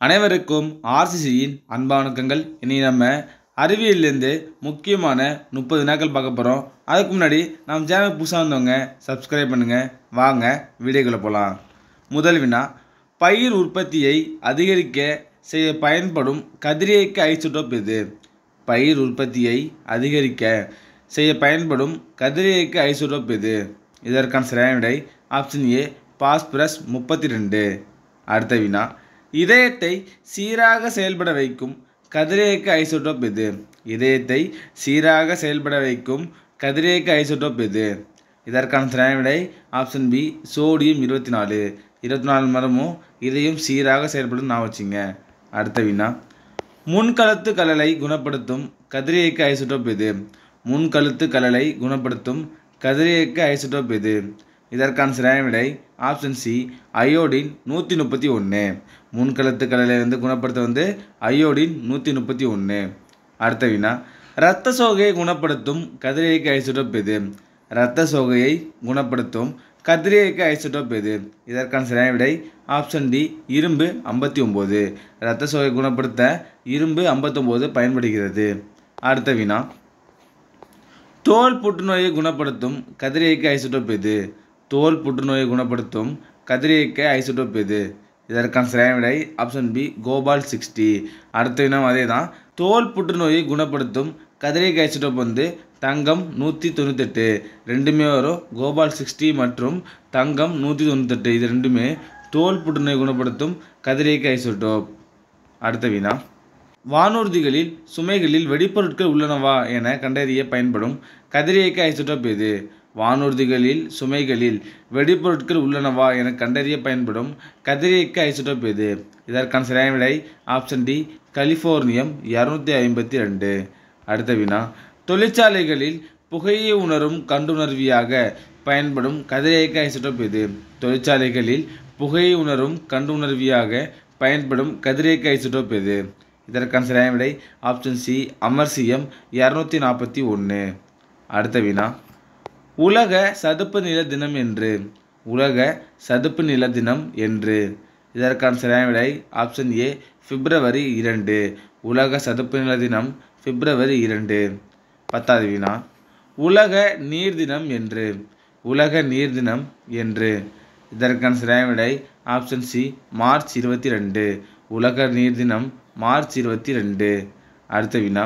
அனைவருக்கும் ஆர்சிசியின் அன்பான வணக்கங்கள் இனி நம்ம அறிவியல்லேருந்து முக்கியமான முப்பது வினாக்கள் பார்க்க போகிறோம் அதுக்கு முன்னாடி நம்ம சேனல் புதுசாக வந்தவங்க சப்ஸ்கிரைப் பண்ணுங்கள் வாங்க வீடியோக்குள்ளே போகலாம் முதல் வினா பயிர் உற்பத்தியை அதிகரிக்க செய்ய பயன்படும் கதிரியக்க ஐசோடோப் எது பயிர் உற்பத்தியை அதிகரிக்க செய்ய பயன்படும் கதிரியக்க ஐசோடோப் எது இதற்கான சரியான விடை ஆப்ஷன் ஏ பாஸ்பரஸ் முப்பத்தி ரெண்டு அடுத்த வினா இதயத்தை சீராக செயல்பட வைக்கும் கதிரியக்க ஐசோடோப் எது இதயத்தை சீராக செயல்பட வைக்கும் கதிரியக்க ஐசோடோப் எது இதற்கான சரியான விடை ஆப்ஷன் பி சோடியம் இருபத்தி நாலு இருபத்தி நாலு மரமும் இதயம் சீராக செயல்படும் நான் வச்சுங்க அடுத்த வினா முன்கழுத்து கலலை குணப்படுத்தும் கதிரியக்க ஐசோடோப் எது முன்கழுத்து கலலை குணப்படுத்தும் கதிரியக்க ஐசோடோப் எது இதற்கான சரியான விடை ஆப்ஷன் சி அயோடின் நூற்றி முப்பத்தி ஒன்று முன்கழுத்து கலலை வந்து குணப்படுத்த வந்து அயோடின் நூற்றி முப்பத்தி ஒன்று அடுத்த வினா இரத்த சோகையை குணப்படுத்தும் கதிரியக்க ஐசோடோப் எது இரத்த சோகையை குணப்படுத்தும் கதிரியக்க ஐசோடோப் எது இதற்கான சரியான விடை ஆப்ஷன் டி இரும்பு ஐம்பத்தி ஒம்பது இரத்த சோகை குணப்படுத்த இரும்பு ஐம்பத்தொம்போது பயன்படுகிறது அடுத்த வினா தோல் புற்றுநோயை குணப்படுத்தும் கதிரியக்க ஐசோடோப் எது தோல் புற்றுநோயை குணப்படுத்தும் கதிரியக்க ஐசோடோப் எது இதற்கான சரியான விடை ஆப்ஷன் பி கோபால் சிக்ஸ்டி அடுத்த வினம் அதே தான் தோல் புற்றுநோயை குணப்படுத்தும் கதிரியக்க ஐசோடோப் வந்து தங்கம் நூற்றி தொண்ணூத்தெட்டு ரெண்டுமே வரும் கோபால் சிக்ஸ்டி மற்றும் தங்கம் நூற்றி தொண்ணூத்தெட்டு இது ரெண்டுமே தோல் புற்றுநோயை குணப்படுத்தும் கதிரியக்க ஐசோடோப் அடுத்த வினா வானூர்திகளில் சுமைகளில் வெடிப்பொருட்கள் உள்ளனவா என கண்டறிய பயன்படும் கதிரியக்க ஐசோடோப் எது வானூர்திகளில் சுமைகளில் வெடிப்பொருட்கள் உள்ளனவா என கண்டறிய பயன்படும் கதிரியக்க ஐசோடோப் எது இதற்கான சரியான விடை ஆப்ஷன் டி கலிஃபோர்னியம் இரநூத்தி ஐம்பத்தி ரெண்டு அடுத்த வினா தொழிற்சாலைகளில் புகையை உணரும் கண்டுணர்வியாக பயன்படும் கதிரியக்க ஐசோடோப் எது தொழிற்சாலைகளில் புகையை உணரும் கண்டுணர்வியாக பயன்படும் கதிரியக்க ஐசோடோப் எது இதற்கான சரியான விடை ஆப்ஷன் சி அமர்சியம் இரநூத்தி நாற்பத்தி ஒன்று அடுத்த வினா உலக சதுப்பு நில தினம் என்று உலக சதுப்பு நில தினம் என்று இதற்கான சரியான விடை ஆப்ஷன் ஏ பிப்ரவரி இரண்டு உலக சதுப்பு நில தினம் பிப்ரவரி இரண்டு பத்தாவது வினா உலக நீர் தினம் என்று உலக நீர் தினம் என்று இதற்கான சரியான விடை ஆப்ஷன் சி மார்ச் இருபத்தி ரெண்டு உலக நீர் தினம் மார்ச் இருபத்தி ரெண்டு அடுத்த வினா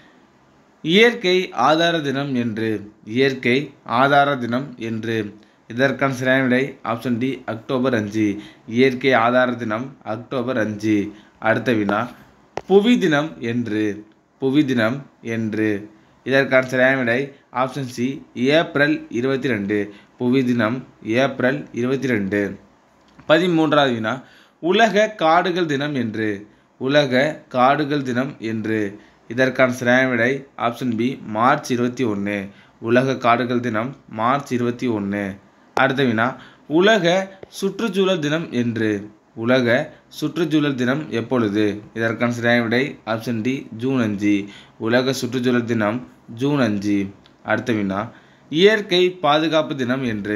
இயற்கை ஆதார தினம் என்று இயற்கை ஆதார தினம் என்று இதற்கான சரியான விடை ஆப்ஷன் டி அக்டோபர் அஞ்சு இயற்கை ஆதார தினம் அக்டோபர் அஞ்சு அடுத்த வினா புவி தினம் என்று புவி தினம் என்று இதற்கான சரியான விடை ஆப்ஷன் சி ஏப்ரல் இருபத்தி ரெண்டு புவி தினம் ஏப்ரல் இருபத்தி ரெண்டு பதிமூன்றாவது வினா உலக காடுகள் தினம் என்று உலக காடுகள் தினம் என்று இதற்கான சரியான விடை ஆப்ஷன் பி மார்ச் இருபத்தி ஒன்று உலக காடுகள் தினம் மார்ச் இருபத்தி ஒன்று அடுத்த வினா உலக சுற்றுச்சூழல் தினம் என்று உலக சுற்றுச்சூழல் தினம் எப்பொழுது இதற்கான சரியான விடை ஆப்ஷன் டி ஜூன் அஞ்சு உலக சுற்றுச்சூழல் தினம் ஜூன் அஞ்சு அடுத்த வினா இயற்கை பாதுகாப்பு தினம் என்று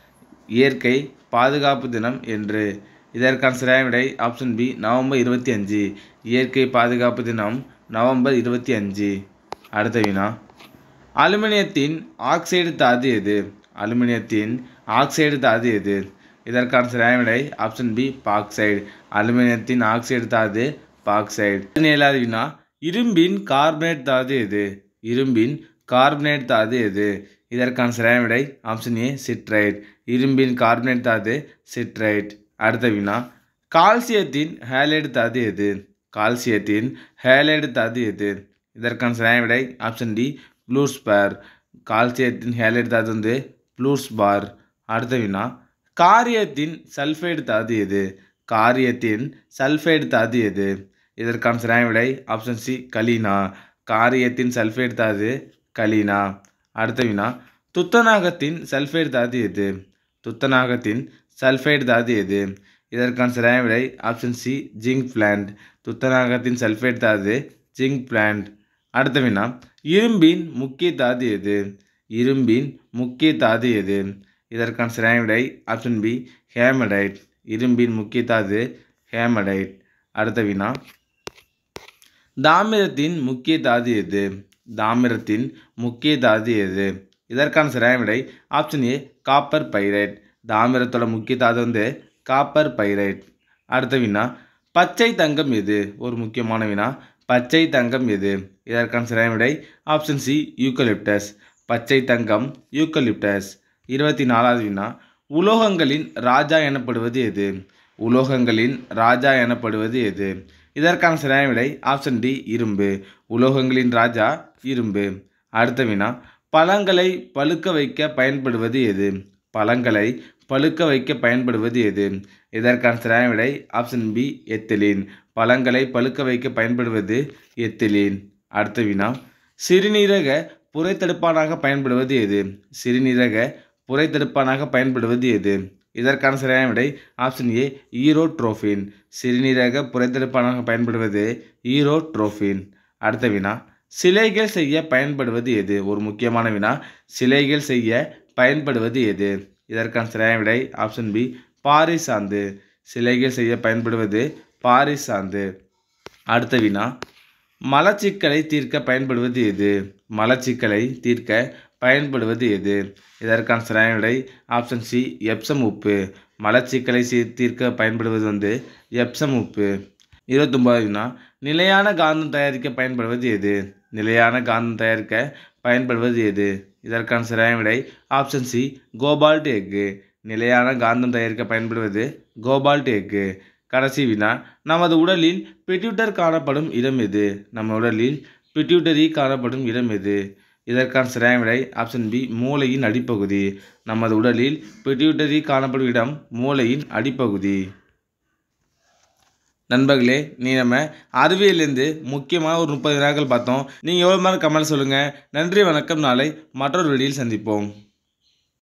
இயற்கை பாதுகாப்பு தினம் என்று இதற்கான சரியான விடை ஆப்ஷன் பி நவம்பர் இருபத்தி அஞ்சு இயற்கை பாதுகாப்பு தினம் நவம்பர் இருபத்தி அஞ்சு அடுத்த வினா அலுமினியத்தின் ஆக்சைடு தாது எது அலுமினியத்தின் ஆக்சைடு தாது எது இதற்கான சரியான விடை ஆப்ஷன் பி பாக்சைடு அலுமினியத்தின் ஆக்சைடு தாது பாக்சைடு பதினேழாவது வினா இரும்பின் கார்பனேட் தாது எது இரும்பின் கார்பனேட் தாது எது இதற்கான சரியான விடை ஆப்ஷன் ஏ சிட்ரைட் இரும்பின் கார்பனேட் தாது சிட்ரைட் அடுத்த வினா கால்சியத்தின் ஹேலைடு தாது எது கால்சியத்தின் ஹேலைடு தாது எது இதற்கான சரியான விடை ஆப்ஷன் டி ப்ளூஸ்பேர் கால்சியத்தின் ஹேலைடு தாது வந்து ப்ளூஸ்பார் அடுத்த வினா காரியத்தின் சல்ஃபைடு தாது எது காரியத்தின் சல்ஃபைடு தாது எது இதற்கான சரியான விடை ஆப்ஷன் சி கலீனா காரியத்தின் சல்ஃபைடு தாது கலீனா அடுத்த வினா துத்தநாகத்தின் சல்ஃபைடு தாது எது துத்தநாகத்தின் சல்ஃபைடு தாது எது இதற்கான சரியான விடை ஆப்ஷன் சி ஜிங்க் பிளான்ட் துத்தநாகத்தின் சல்ஃபைடு தாது ஜிங்க் பிளான்ட் அடுத்த வினா இரும்பின் முக்கிய தாது எது இரும்பின் முக்கிய தாது எது இதற்கான சரியான விடை ஆப்ஷன் பி ஹேமடைட் இரும்பின் முக்கிய தாது ஹேமடைட் அடுத்த வினா தாமிரத்தின் முக்கிய தாது எது தாமிரத்தின் முக்கிய தாது எது இதற்கான சரியான விடை ஆப்ஷன் ஏ காப்பர் பைரைட் தாமிரத்தோட முக்கிய தாது வந்து காப்பர் பைரைட் அடுத்த வினா பச்சை தங்கம் எது ஒரு முக்கியமான வினா பச்சை தங்கம் எது இதற்கான சரியான விடை ஆப்ஷன் சி யூக்கலிப்டஸ் பச்சை தங்கம் யூக்கலிப்டஸ் இருபத்தி நாலாவது வினா உலோகங்களின் ராஜா எனப்படுவது எது உலோகங்களின் ராஜா எனப்படுவது எது இதற்கான சரியான விடை ஆப்ஷன் டி இரும்பு உலோகங்களின் ராஜா இரும்பு அடுத்த வினா பழங்களை பழுக்க வைக்க பயன்படுவது எது பழங்களை பழுக்க வைக்க பயன்படுவது எது இதற்கான சரியான விடை ஆப்ஷன் பி எத்திலீன் பழங்களை பழுக்க வைக்க பயன்படுவது எத்திலீன் அடுத்த வினா சிறுநீரக புரைத்தடுப்பானாக பயன்படுவது எது சிறுநீரக புரைத்தடுப்பானாக பயன்படுவது எது இதற்கான சரியான விடை ஆப்ஷன் ஏ ஈரோட்ரோஃபின் சிறுநீரக புரைத்தடுப்பானாக பயன்படுவது ஈரோட்ரோஃபின் அடுத்த வினா சிலைகள் செய்ய பயன்படுவது எது ஒரு முக்கியமான வினா சிலைகள் செய்ய பயன்படுவது எது இதற்கான சரியான விடை ஆப்ஷன் பி பாரிசாந்து சிலைகள் செய்ய பயன்படுவது பாரிசாந்து அடுத்த வினா மலச்சிக்கலை தீர்க்க பயன்படுவது எது மலச்சிக்கலை தீர்க்க பயன்படுவது எது இதற்கான சரியான விடை ஆப்ஷன் சி எப்சம் உப்பு மலச்சிக்கலை சீ- தீர்க்க பயன்படுவது வந்து எப்சம் உப்பு இருபத்தொம்பது வினா நிலையான காந்தம் தயாரிக்க பயன்படுவது எது நிலையான காந்தம் தயாரிக்க பயன்படுவது எது இதற்கான சரியான விடை ஆப்ஷன் சி கோபால்ட் எக்கு நிலையான காந்தம் தயாரிக்க பயன்படுவது கோபால்ட் எக்கு கடைசி வினா நமது உடலில் பிட்யூட்டர் காணப்படும் இடம் எது நம்ம உடலில் பிட்யூட்டரி காணப்படும் இடம் எது இதற்கான சரியான விடை ஆப்ஷன் பி மூளையின் அடிப்பகுதி நமது உடலில் பிட்யூட்டரி காணப்படும் இடம் மூளையின் அடிப்பகுதி நண்பர்களே நீ நம்ம அறிவியலேருந்து முக்கியமான ஒரு முப்பது வினாக்கள் பார்த்தோம் நீங்கள் எவ்வளோ மாதிரி கமெண்ட் சொல்லுங்கள் நன்றி வணக்கம் நாளை மற்றொரு வீடியோவில் சந்திப்போம்